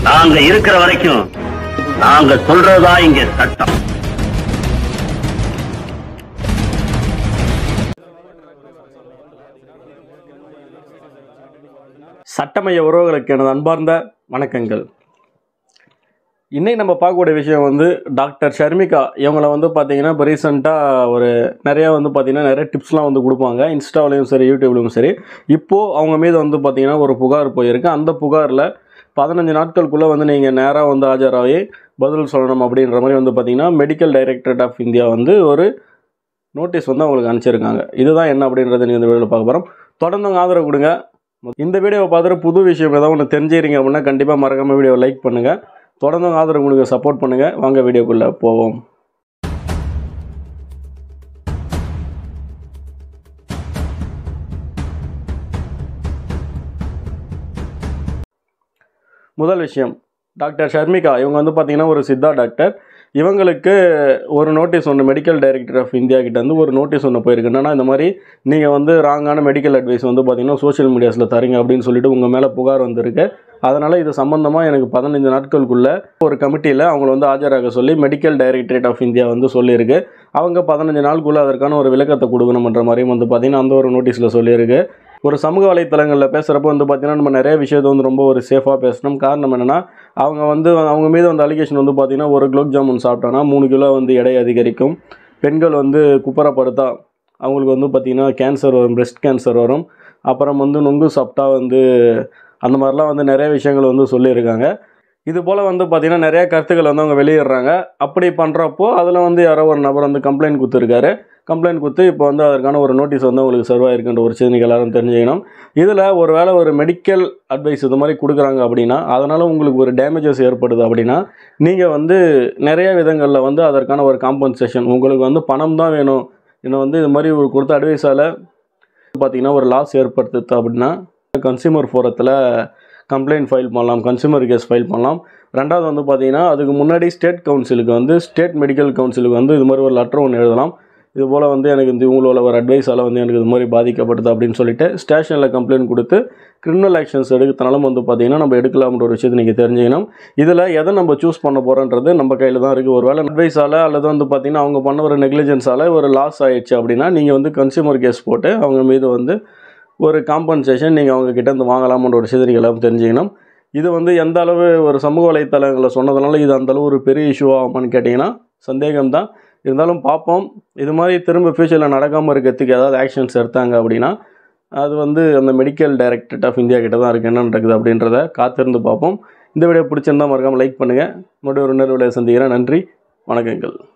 நாங்க இருக்கிற வரைக்கும் நாங்க சொல்றதா இங்க சட்டம் சட்டமைய உறவுகளுக்கு எனது அன்பார்ந்த வணக்கங்கள் இன்னைக்கு நம்ம பார்க்கக்கூடிய விஷயம் வந்து டாக்டர் ஷர்மிகா இவங்கள வந்து பார்த்தீங்கன்னா இப்போ ரீசெண்டாக ஒரு நிறையா வந்து பார்த்தீங்கன்னா நிறைய டிப்ஸ்லாம் வந்து கொடுப்பாங்க இன்ஸ்டாவிலையும் சரி யூடியூப்லையும் சரி இப்போது அவங்க மீது வந்து பார்த்தீங்கன்னா ஒரு புகார் போயிருக்கு அந்த புகாரில் பதினஞ்சு நாட்களுக்குள்ளே வந்து நீங்கள் நேராக வந்து ஆஜராகி பதில் சொல்லணும் அப்படின்ற மாதிரி வந்து பார்த்தீங்கன்னா மெடிக்கல் டைரக்டரேட் ஆஃப் இந்தியா வந்து ஒரு நோட்டீஸ் வந்து அவங்களுக்கு அனுப்பிச்சிருக்காங்க இதுதான் என்ன அப்படின்றத நீங்கள் இந்த வீடியோவில் பார்க்க போகிறோம் தொடர்ந்து உங்க ஆதரவு கொடுங்க இந்த வீடியோவை பார்த்துட்டு புது விஷயம் ஏதாவது ஒன்று தெரிஞ்சுக்கிறீங்க அப்படின்னா கண்டிப்பாக மறக்காம வீடியோவை லைக் பண்ணுங்கள் தொடர்ந்து உங்க ஆதரவு கொடுங்க சப்போர்ட் பண்ணுங்கள் வாங்க வீடியோக்குள்ளே போவோம் முதல் விஷயம் டாக்டர் ஷர்மிகா இவங்க வந்து பார்த்தீங்கன்னா ஒரு சித்தா டாக்டர் இவங்களுக்கு ஒரு நோட்டீஸ் ஒன்று மெடிக்கல் டைரக்டர் ஆஃப் இந்தியா கிட்ட இருந்து ஒரு நோட்டீஸ் ஒன்று போயிருக்கு என்னன்னா இந்த மாதிரி நீங்கள் வந்து ராங்கான மெடிக்கல் அட்வைஸ் வந்து பார்த்தீங்கன்னா சோஷியல் மீடியாஸில் தரீங்க அப்படின்னு சொல்லிட்டு உங்கள் மேலே புகார் வந்திருக்கு அதனால் இது சம்மந்தமாக எனக்கு பதினஞ்சு நாட்களுக்குள்ள ஒரு கமிட்டியில் அவங்கள வந்து ஆஜராக சொல்லி மெடிக்கல் டைரக்டரேட் ஆஃப் இந்தியா வந்து சொல்லியிருக்கு அவங்க பதினஞ்சு நாளுக்குள்ளே அதற்கான ஒரு விளக்கத்தை கொடுக்கணுன்ற மாதிரியும் வந்து பார்த்தீங்கன்னா அந்த ஒரு நோட்டீஸில் சொல்லியிருக்கு ஒரு சமூக வலைத்தளங்களில் பேசுகிறப்போ வந்து பார்த்தீங்கன்னா நம்ம நிறைய விஷயத்தை வந்து ரொம்ப ஒரு சேஃபாக பேசணும் காரணம் என்னென்னா அவங்க வந்து அவங்க மீது வந்து அலிகேஷன் வந்து பார்த்தீங்கன்னா ஒரு குலோப் ஜாமுன் சாப்பிட்டோன்னா மூணு கிலோ வந்து எடை அதிகரிக்கும் பெண்கள் வந்து குப்பரப்படுத்தா அவங்களுக்கு வந்து பார்த்திங்கன்னா கேன்சர் வரும் breast கேன்சர் வரும் அப்புறம் வந்து நொங்கு சாப்பிட்டா வந்து அந்த மாதிரிலாம் வந்து நிறைய விஷயங்கள் வந்து சொல்லியிருக்காங்க இது போல் வந்து பார்த்திங்கன்னா நிறைய கருத்துக்கள் வந்து அவங்க வெளியிடுறாங்க அப்படி பண்ணுறப்போ அதில் வந்து யாரோ ஒரு நபர் வந்து கம்ப்ளைண்ட் கொடுத்துருக்காரு கம்ப்ளைண்ட் கொடுத்து இப்போ வந்து அதற்கான ஒரு நோட்டீஸ் வந்து உங்களுக்கு சர்வ் ஆயிருக்குன்ற ஒரு செய்தி நீங்கள் எல்லாரும் தெரிஞ்சுக்கணும் இதில் ஒரு வேளை ஒரு மெடிக்கல் அட்வைஸ் இது மாதிரி கொடுக்குறாங்க அப்படின்னா அதனால் உங்களுக்கு ஒரு டேமேஜஸ் ஏற்படுது அப்படின்னா நீங்கள் வந்து நிறைய விதங்களில் வந்து அதற்கான ஒரு காம்பன்சேஷன் உங்களுக்கு வந்து பணம் தான் வேணும் இன்னும் வந்து இது மாதிரி ஒரு கொடுத்த அட்வைஸால் பார்த்தீங்கன்னா ஒரு லாஸ் ஏற்படுத்துது அப்படின்னா கன்சியூமர் ஃபோரத்தில் கம்ப்ளைண்ட் ஃபைல் பண்ணலாம் கன்சியூமர் கேஸ் ஃபைல் பண்ணலாம் ரெண்டாவது வந்து பார்த்தீங்கன்னா அதுக்கு முன்னாடி ஸ்டேட் கவுன்சிலுக்கு வந்து ஸ்டேட் மெடிக்கல் கவுன்சிலுக்கு வந்து இது மாதிரி ஒரு லெட்டர் ஒன்று எழுதலாம் இது போல் வந்து எனக்கு இந்த இவங்களோட ஒரு அட்வைஸால் வந்து எனக்கு இது மாதிரி பாதிக்கப்படுது அப்படின்னு சொல்லிட்டு ஸ்டேஷனில் கம்ப்ளைண்ட் கொடுத்து கிரிமினல் ஆக்ஷன்ஸ் எடுக்கிறதுனாலும் வந்து பார்த்தீங்கன்னா நம்ம எடுக்கலாம்ன்ற ஒரு விஷயத்தை நீங்கள் தெரிஞ்சுக்கணும் இதில் எதை நம்ம சூஸ் பண்ண போகிறோன்றது நம்ம கையில் தான் இருக்குது ஒரு வேளை அட்வைஸால் அல்லது வந்து பார்த்தீங்கன்னா அவங்க பண்ண ஒரு நெக்லிஜென்ஸால் ஒரு லாஸ் ஆயிடுச்சு அப்படின்னா நீங்கள் வந்து கன்சியூமர் கேஸ் போட்டு அவங்க மீது வந்து ஒரு காம்பன்சேஷன் நீங்கள் அவங்க கிட்ட இருந்து வாங்கலாம்ன்ற ஒரு விஷயத்தை நீங்கள் எல்லாம் தெரிஞ்சுக்கணும் இது வந்து எந்த அளவு ஒரு சமூக வலைத்தளங்களில் சொன்னதுனால இது அந்த அளவு ஒரு பெரிய இஷ்யூ ஆகுமான்னு கேட்டிங்கன்னா சந்தேகம் தான் இருந்தாலும் பார்ப்போம் இது மாதிரி திரும்ப ஃப்யூச்சரில் நடக்காமல் இருக்கிறதுக்கு ஏதாவது ஆக்ஷன்ஸ் எடுத்தாங்க அப்படின்னா அது வந்து அந்த மெடிக்கல் டைரக்டரேட் ஆஃப் இந்தியா கிட்ட தான் இருக்குது என்ன நடக்குது அப்படின்றத காத்திருந்து பார்ப்போம் இந்த வீடியோ பிடிச்சிருந்தா மறக்காமல் லைக் பண்ணுங்கள் மறுபடியும் ஒரு இன்னொரு வீடியோ சந்திக்கிறேன் நன்றி வணக்கங்கள்